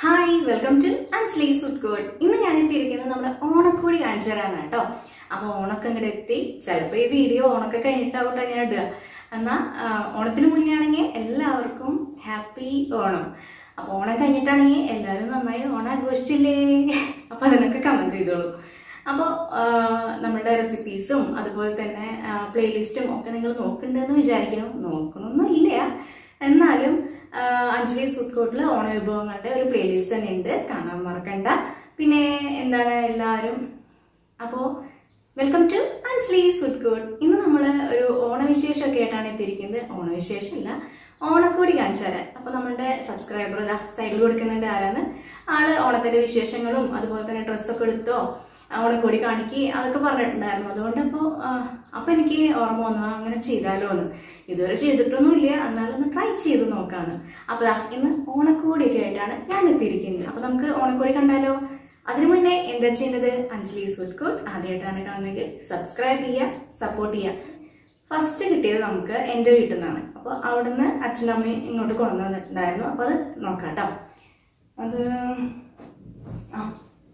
Hi welcome to Anjali food court ഇന്ന് ഞാൻ എത്തിയിരിക്കുന്നത് നമ്മുടെ ഓണക്കോടി കാണിച്ചു തരാനാണ് കേട്ടോ അപ്പൊ ഓണൊക്കെ ഇങ്ങോട്ട് എത്തി ചിലപ്പോൾ ഈ വീഡിയോ ഓണൊക്കെ കഴിഞ്ഞിട്ടാവട്ടെ ഞാൻ ഇടുക എന്നാൽ ഓണത്തിന് മുന്നേ ആണെങ്കിൽ എല്ലാവർക്കും ഹാപ്പി ഓണം അപ്പൊ ഓണം കഴിഞ്ഞിട്ടാണെങ്കിൽ എല്ലാവരും നന്നായി ഓണം ആഘോഷിച്ചില്ലേ അപ്പൊ അതിനൊക്കെ കമന്റ് ചെയ്തോളൂ അപ്പോൾ നമ്മുടെ റെസിപ്പീസും അതുപോലെ തന്നെ പ്ലേലിസ്റ്റും ഒക്കെ നിങ്ങൾ നോക്കുന്നുണ്ടെന്ന് വിചാരിക്കുന്നു നോക്കണമെന്നില്ല എന്നാലും ആ, അഞ്ജലി ഫുഡ് കോർട്ടിൽ ഓണ വിഭവങ്ങളുടെ ഒരു പ്ലേലിസ്റ്റ് തന്നെ ഉണ്ട് കാണാൻ മറക്കണ്ട പിന്നെ എന്താണ് എല്ലാവരും അപ്പോൾ welcome to Anjali food court ഇന്ന് നമ്മൾ ഒരു ഓണവിശേഷമൊക്കെ ആയിട്ടാണ് എത്തിയിരിക്കുന്നത് ഓണവിശേഷമല്ല ഓണക്കോടി കാണിച്ചു തരാൻ അപ്പൊ നമ്മളുടെ സബ്സ്ക്രൈബർ ഇതാ സൈഡിൽ കൊടുക്കുന്നുണ്ട് ആരാണ് ആള് ഓണത്തിന്റെ വിശേഷങ്ങളും അതുപോലെ തന്നെ ഡ്രസ്സൊക്കെ എടുത്തോ ഓണക്കോടി കാണിക്ക് അതൊക്കെ പറഞ്ഞിട്ടുണ്ടായിരുന്നു അതുകൊണ്ട് അപ്പോൾ അപ്പൊ എനിക്ക് ഓർമ്മ വന്നു ആ, അങ്ങനെ ചെയ്താലോ എന്ന് ഇതുവരെ ചെയ്തിട്ടൊന്നുമില്ല എന്നാലും ഒന്ന് ട്രൈ ചെയ്ത് നോക്കാന്ന് അപ്പൊ ദാ ഇന്ന് ഓണക്കോടിയൊക്കെ ആയിട്ടാണ് ഞാൻ എത്തിയിരിക്കുന്നത് അപ്പൊ നമുക്ക് ഓണക്കോടി കണ്ടാലോ അതിനു മുന്നേ എന്താ ചെയ്യുന്നത് അഞ്ജലി ഫുഡ് കോർട്ട് ആദ്യമായിട്ടാണ് കാണുന്നതെങ്കിൽ സബ്സ്ക്രൈബ് ചെയ്യുക സപ്പോർട്ട് ചെയ്യുക ഫസ്റ്റ് കിട്ടിയത് നമുക്ക് എൻ്റെ വീട്ടിൽ നിന്നാണ് അപ്പോൾ അവിടുന്ന് അച്ഛനും അമ്മയും ഇങ്ങോട്ട് കൊണ്ടുവന്നിട്ടുണ്ടായിരുന്നു അപ്പോൾ അത് നോക്കാം കേട്ടോ അത് ആ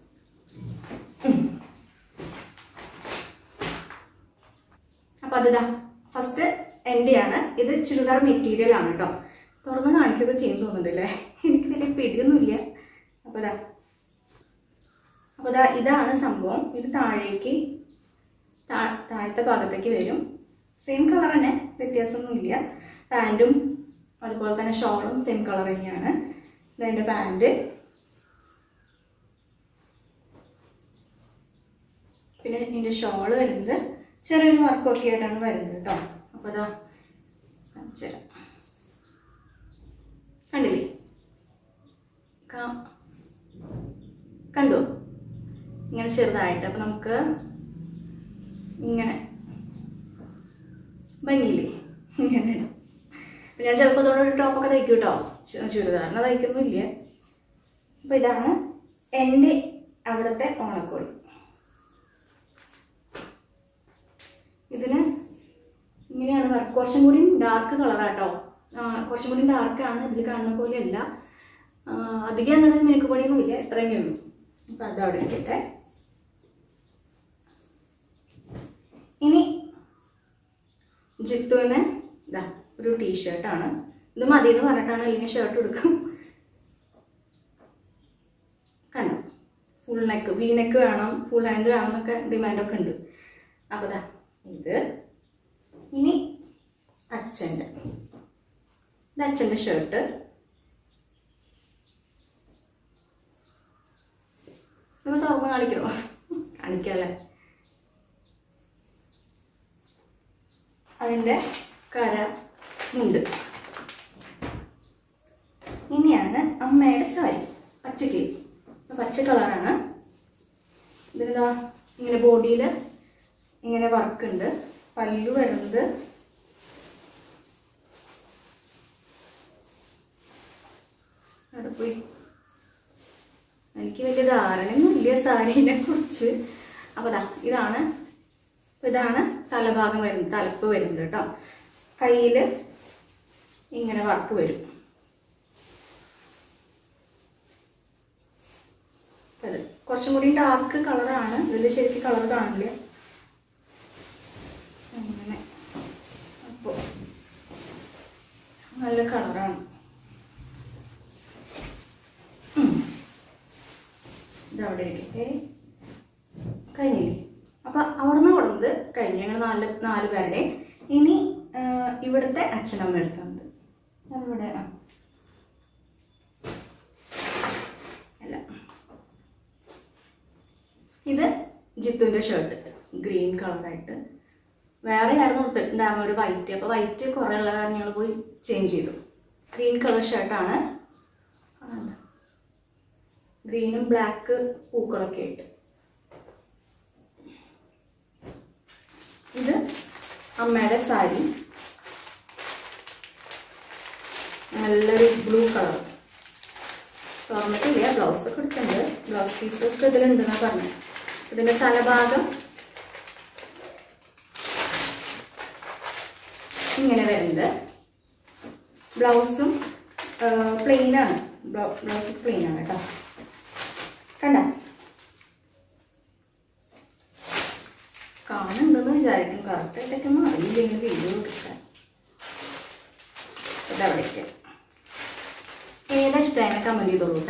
അപ്പൊ അതിതാ ഫസ്റ്റ് എന്റെയാണ് ഇത് ചുരിദാർ മെറ്റീരിയൽ ആണ് കേട്ടോ തുറന്ന് കാണിക്കുക ചെയ്യും തോന്നുന്നുണ്ടല്ലേ എനിക്ക് വലിയ പിടിയൊന്നുമില്ല അപ്പൊ ഇതാ അപ്പൊ ഇതാ ഇതാണ് സംഭവം ഇത് താഴേക്ക് താ- താഴത്തെ ഭാഗത്തേക്ക് വരും സെയിം കളർ തന്നെ വ്യത്യാസമൊന്നുമില്ല പാൻറ്റും അതുപോലെ തന്നെ ഷോളും സെയിം കളർ തന്നെയാണ് ഇതതിൻ്റെ പാൻറ് പിന്നെ ഇതിൻ്റെ ഷോള് വരുന്നത് ചെറിയൊരു വർക്കൊക്കെ ആയിട്ടാണ് വരുന്നത് കേട്ടോ അപ്പോൾ അതാ കാണിച്ചു തരാം കണ്ടില്ലേ കാ- കണ്ടോ ഇങ്ങനെ ചെറുതായിട്ട് അപ്പം നമുക്ക് ഇങ്ങനെ ഭംഗിയില്ലേ ഇങ്ങനെ ഇടാം അപ്പം ഞാൻ ചിലപ്പോൾ അതോടെ ഒരു ടോപ്പൊക്കെ തയ്ക്കും കേട്ടോ ചു- ചുരിദാറിന് തയ്ക്കൊന്നുമില്ല അപ്പം ഇതാണ് എൻ്റെ അവിടുത്തെ ഓണക്കോടി ഇതിന് ഇങ്ങനെയാണ് വർക്ക് കുറച്ചും കൂടി ഡാർക്ക് കളറാട്ടോ കുറച്ചും കൂടി ഡാർക്കാണ് ഇതിൽ കാണുന്ന പോലെയല്ല ആ, അധികം അങ്ങോട്ട് മിനുക്ക് പണിയൊന്നും ഇല്ല ഇത്ര തന്നെ ഉള്ളൂ അപ്പം അത് അവിടെ ഇരിക്കട്ടെ ഇനി ജിത്തുവിന് ഇതാ ഒരു ടീഷർട്ടാണ് ഇത് മതി എന്ന് പറഞ്ഞിട്ടാണ് അല്ലെങ്കിൽ ഷർട്ട് എടുക്കും കണ്ടോ ഫുൾ നെക്ക് വി നെക്ക് വേണം ഫുൾ ഹാൻഡ് വേണം എന്നൊക്കെ ഡിമാൻഡൊക്കെ ഉണ്ട് അപ്പോൾ ദാ ഇത് ഇനി അച്ഛൻ്റെ ഇത് അച്ഛൻ്റെ ഷർട്ട് ഒന്ന് തുറന്ന് കാണിക്കണോ കാണിക്കാല്ലേ അതിൻ്റെ കര മുണ്ട് ഇനിയാണ് അമ്മയുടെ സാരി പച്ചക്ക് പച്ച കളറാണ് ഇതിലിതാ ഇങ്ങനെ ബോഡിയിൽ ഇങ്ങനെ വർക്ക് ഉണ്ട് പല്ലു വരുന്നത് അവിടെ പോയി എനിക്ക് വലിയ ധാരണയൊന്നുമില്ല സാരീനെ കുറിച്ച് അപ്പോൾ ദാ ഇതാണ് ഇപ്പൊ ഇതാണ് തലഭാഗം വരുന്നത് തലപ്പ് വരുന്നത് കേട്ടോ കയ്യിൽ ഇങ്ങനെ വർക്ക് വരും അത് കുറച്ചും കൂടി ഡാർക്ക് കളറാണ് ഇതിൽ ശരിക്കും കളർ കാണില്ല അങ്ങനെ അപ്പോൾ നല്ല കളറാണ് ഇതവിടെ ഇരിക്കട്ടെ കഴിഞ്ഞില്ലേ അപ്പം അവിടെ നിന്ന് കൊടുത്തത് കഴിഞ്ഞു ഞങ്ങൾ നാല് നാല് പേരുടെ ഇനി ആ, ഇവിടുത്തെ അച്ഛനമ്മ എടുത്തത് അതിവിടെ ആ അല്ല ഇത് ജിത്തുവിൻ്റെ ഷർട്ട് ഗ്രീൻ കളറായിട്ട് വേറെ ആയിരുന്നു കൊടുത്തിട്ടുണ്ടായിരുന്നു ഒരു വൈറ്റ് അപ്പോൾ വൈറ്റ് കുറേ ഉള്ള കാരണം ഞങ്ങൾ പോയി ചേഞ്ച് ചെയ്തു ഗ്രീൻ കളർ ഷർട്ടാണ് ഗ്രീനും ബ്ലാക്ക് പൂക്കളൊക്കെ ആയിട്ട് ഇത് അമ്മയുടെ സാരി നല്ലൊരു ബ്ലൂ കളർ തുറന്നിട്ടില്ല ബ്ലൗസ് ഒക്കെ എടുത്തിട്ടുണ്ട് ബ്ലൗസ് പീസ് ഒക്കെ ഇതിലുണ്ടെന്നാണ് പറഞ്ഞത് ഇതിന്റെ തലഭാഗം ഇങ്ങനെ വരുന്നത് ബ്ലൗസും പ്ലെയിൻ ആണ് ബ്ലൗസ് പ്ലെയിൻ ആണ് കേട്ടോ കണ്ട കാണുന്നുണ്ടെന്ന് വിചാരിക്കും കറക്റ്റായിട്ടൊന്നും അറിയില്ലെങ്കിൽ വീഡിയോ എടുക്കാൻ ഇതവിടേക്ക് ഏതാ ഇഷ്ടമായി കമൻറ്റ് ചെയ്തോളൂ കേട്ടോ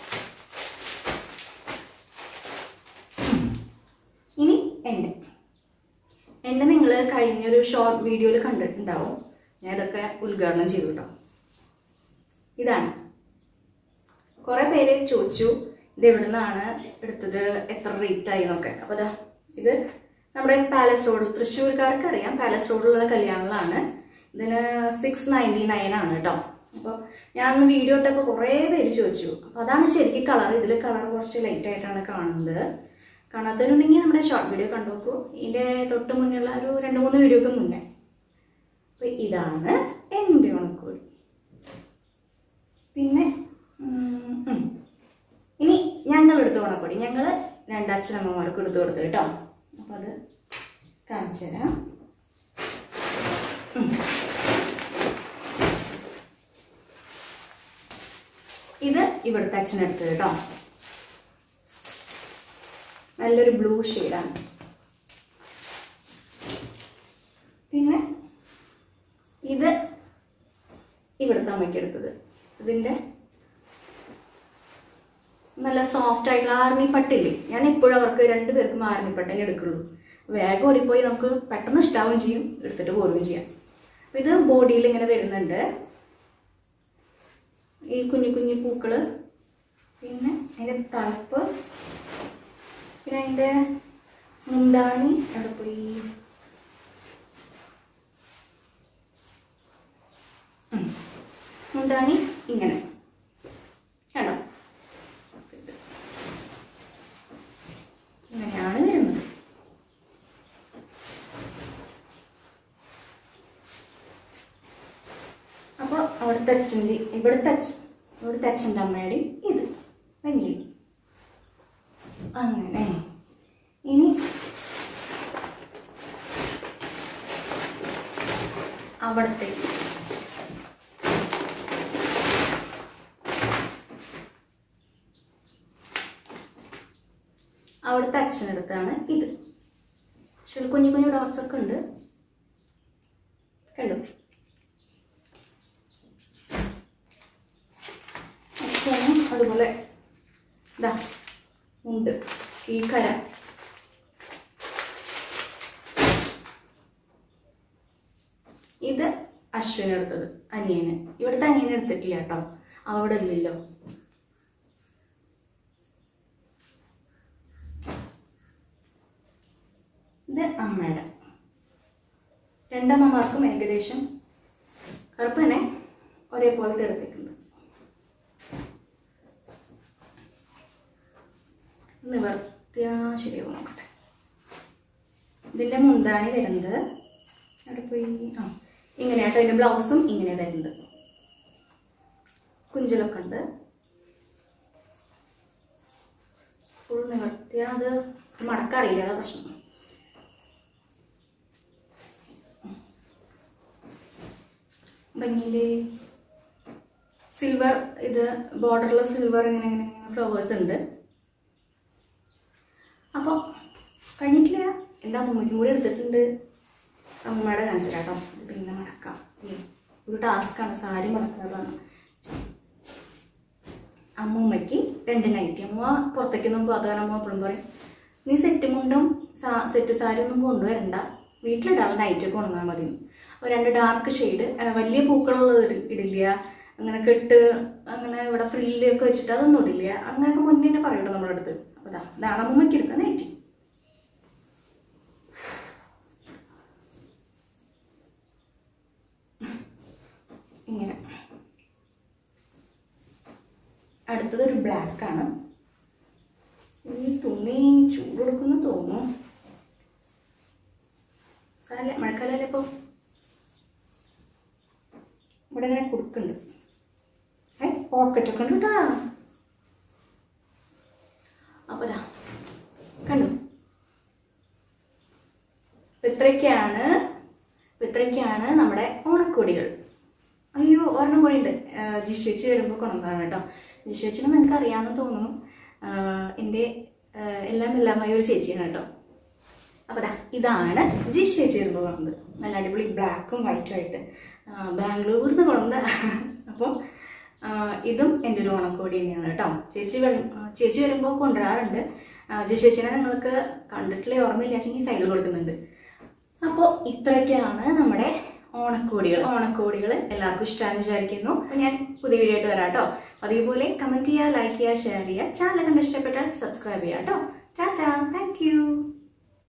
ഇനി എൻ്റെ എൻ്റെ നിങ്ങൾ കഴിഞ്ഞൊരു ഷോർട്ട് വീഡിയോയിൽ കണ്ടിട്ടുണ്ടാവും ഞാൻ ഇതൊക്കെ ഉദ്ഘാടനം ചെയ്തു കേട്ടോ ഇതാണ് കുറേ പേര് ചോദിച്ചു ഇത് എവിടെ നിന്നാണ് എടുത്തത് എത്ര റേറ്റ് ആയി എന്നൊക്കെ അപ്പോൾ ഇതാ ഇത് നമ്മുടെ പാലസ് റോഡിൽ തൃശ്ശൂർക്കാർക്ക് അറിയാം പാലസ് റോഡിലുള്ള കല്യാണങ്ങളാണ് ഇതിന് സിക്സ് നയൻറ്റി നയൻ ആണ് കേട്ടോ അപ്പോൾ ഞാൻ അന്ന് വീഡിയോ ഇട്ടപ്പോൾ കുറേ പേര് ചോദിച്ചു അപ്പോൾ അതാണ് ശരിക്കും കളർ ഇതിൽ കളർ കുറച്ച് ലൈറ്റ് ആയിട്ടാണ് കാണുന്നത് കാണാത്തവരുണ്ടെങ്കിൽ നമ്മുടെ ഷോർട്ട് വീഡിയോ കണ്ടു നോക്കൂ ഇതിൻ്റെ തൊട്ട് മുന്നുള്ള ഒരു രണ്ട് മൂന്ന് വീഡിയോക്ക് മുന്നേ അപ്പോൾ ഇതാണ് എൻ്റെ ഉണക്കോഴി പിന്നെ ഉം, ഉം. ഇനി ഞങ്ങൾ എടുത്ത ഉണക്കോടി ഞങ്ങൾ രണ്ടച്ഛനമ്മമാർക്ക് എടുത്തു കൊടുത്തു കേട്ടോ അപ്പം അത് കാണിച്ചു തരാം ഉം. ഇത് ഇവിടുത്തെ അച്ഛനെടുത്ത് കേട്ടോ നല്ലൊരു ബ്ലൂ ഷെയ്ഡാണ് പിന്നെ ഇത് ഇവിടുത്തെ അമ്മയ്ക്ക് എടുത്തത് ഇതിൻ്റെ നല്ല സോഫ്റ്റ് ആയിട്ടുള്ള ആർമി പട്ടില്ലേ ഞാൻ എപ്പോഴും അവർക്ക് രണ്ടു പേർക്കും ആർമി പട്ടനെ എടുക്കുള്ളൂ വേഗം ഓടിപ്പോയി നമുക്ക് പെട്ടെന്ന് ഇഷ്ടാവുകയും ചെയ്യും എടുത്തിട്ട് പോരുകയും ചെയ്യാം അപ്പൊ ഇത് ബോഡിയിൽ ഇങ്ങനെ വരുന്നുണ്ട് ഈ കുഞ്ഞു കുഞ്ഞു പൂക്കള് പിന്നെ അതിൻ്റെ തലപ്പ് പിന്നെ അതിൻ്റെ മുന്താണി അവിടെ പോയി ഉം. മുന്താണി ഇങ്ങനെ കണ്ടോ ഇങ്ങനെയാണ് വരുന്നത് അപ്പോൾ അവിടുത്തെ അച്ഛൻ്റെ ഇവിടുത്തെ അച്ഛൻ ഇവിടുത്തെ അച്ഛൻ്റെ അമ്മയുടെയും ഇത് ഭംഗി അങ്ങനെ ഇനി അവിടുത്തെ അവിടുത്തെ അച്ഛനടുത്താണ് ഇത് പക്ഷെ ഇതിൽ കുഞ്ഞു കുഞ്ഞു ഡോട്ട്സ് ഒക്കെ ഉണ്ട് കണ്ടു അച്ഛനും അതുപോലെ ഇതാ ഉണ്ട് ഈ കര ഇത് അശ്വിൻ എടുത്തത് അനിയന് ഇവിടുത്തെ അനിയനെ എടുത്തിട്ടില്ല കേട്ടോ അവിടെ ഇല്ലല്ലോ ഇത് അമ്മയുടെ രണ്ടമ്മമാർക്കും ഏകദേശം കറുപ്പ് തന്നെ ഒരേപോലത്തെ എടുത്തിട്ടുണ്ട് നിവർത്തിയാ ശരിയാവും നോക്കട്ടെ ഇതിൻ്റെ മുന്താണി വരുന്നത് അവിടെ പോയി ആ ഇങ്ങനെയാട്ടോ ഇതിൻ്റെ ബ്ലൗസും ഇങ്ങനെ വരുന്നത് കുഞ്ചലൊക്കെ ഉണ്ട് ഫുൾ നിവർത്തിയ അത് മടക്കറിയില്ല അതാ പ്രശ്നം ഭംഗിയില് സിൽവർ ഇത് ബോർഡറിൽ സിൽവർ ഇങ്ങനെ ഇങ്ങനെ ഇങ്ങനെ ഫ്ലവേഴ്സ് ഉണ്ട് അപ്പോൾ കഴിഞ്ഞിട്ടില്ല എൻ്റെ അമ്മൂമ്മയ്ക്കും കൂടി എടുത്തിട്ടുണ്ട് അമ്മൂമ്മയുടെ കാണിച്ചു കേട്ടോ ഇത് പിന്നെ മടക്കാം ഉം. ഒരു ടാസ്ക്കാണ് സാരി മടക്കാതാണ് അമ്മൂമ്മയ്ക്ക് രണ്ട് നൈറ്റി അമ്മ പുറത്തേക്കൊന്നും പോകാൻ അമ്മ എപ്പോഴും പറയും നീ സെറ്റ് മുണ്ടും സാ സെറ്റ് സാരി ഒന്നും കൊണ്ടുവരണ്ട വീട്ടിലിടാനുള്ള നൈറ്റൊക്കെ ഉണങ്ങാൻ മതി അപ്പോൾ രണ്ട് ഡാർക്ക് ഷെയ്ഡ് വലിയ പൂക്കളുള്ളത് ഇടി- ഇടില്ല അങ്ങനെ കെട്ട് അങ്ങനെ ഇവിടെ ഫ്രില്ലൊക്കെ വെച്ചിട്ട് അതൊന്നും ഇടില്ല അങ്ങനെയൊക്കെ മുന്നേ തന്നെ പറയട്ടോ നമ്മുടെ അടുത്ത് അപ്പോൾ ഇതാ ഇതാണ് അമ്മൂമ്മയ്ക്ക് എടുത്ത നൈറ്റി ഇങ്ങനെ അടുത്തത് ഒരു ബ്ലാക്ക് ആണ് ഈ തുണി ചൂട് കൊടുക്കുന്നു തോന്നുന്നു സാരമില്ല മഴക്കാലല്ലേ ഇപ്പോൾ ഇവിടെ ഇങ്ങനെ കൊടുക്കുന്നുണ്ട് ഏ പോക്കറ്റൊക്കെ ഉണ്ട് കേട്ടാ അപ്പോൾ ദാ കണ്ടു ഇത്രയൊക്കെയാണ് ഇത്രയൊക്കെയാണ് നമ്മുടെ ഓണക്കോടികൾ അയ്യോ ഒരെണ്ണം കൂടി ഉണ്ട് ജിഷേച്ചി വരുമ്പോൾ കൊണ്ടുവന്നതാണ് കേട്ടോ ജിഷേച്ചിനെ നിങ്ങൾക്ക് അറിയാമെന്ന് തോന്നുന്നു ആ, എൻ്റെ ആ, എല്ലാം എല്ലാമായ ഒരു ചേച്ചിയാണ് കേട്ടോ അപ്പോൾ ദാ ഇതാണ് ജിഷേച്ചി വരുമ്പോൾ കൊണ്ടത് നല്ല അടിപൊളി ബ്ലാക്കും വൈറ്റും ആയിട്ട് ആ, ബാംഗ്ലൂരിൽ നിന്ന് കൊണ്ട അപ്പം ആ, ഇതും എൻ്റെ ഒരു ഓണക്കോടി തന്നെയാണ് കേട്ടോ ചേച്ചി വരും ആ, ചേച്ചി വരുമ്പോൾ കൊണ്ടുവരാറുണ്ട് ആ, ജിഷേച്ചിനെ നിങ്ങൾക്ക് കണ്ടിട്ടുള്ള ഓർമ്മയില്ലാച്ചെങ്കിൽ സൈഡിൽ കൊടുക്കുന്നുണ്ട് അപ്പോൾ ഇത്രയൊക്കെയാണ് നമ്മുടെ ഓണക്കോടികൾ ഓണക്കോടികൾ എല്ലാവർക്കും ഇഷ്ടമാണെന്ന് വിചാരിക്കുന്നു അപ്പോൾ ഞാൻ പുതിയ വീഡിയോ ആയിട്ട് വരാം കേട്ടോ അതേപോലെ കമൻറ്റ് ചെയ്യുക ലൈക്ക് ചെയ്യുക ഷെയർ ചെയ്യുക ചാനൽ കണ്ട് ഇഷ്ടപ്പെട്ടാൽ സബ്സ്ക്രൈബ് ചെയ്യുക കേട്ടോ ടാറ്റാ താങ്ക് യു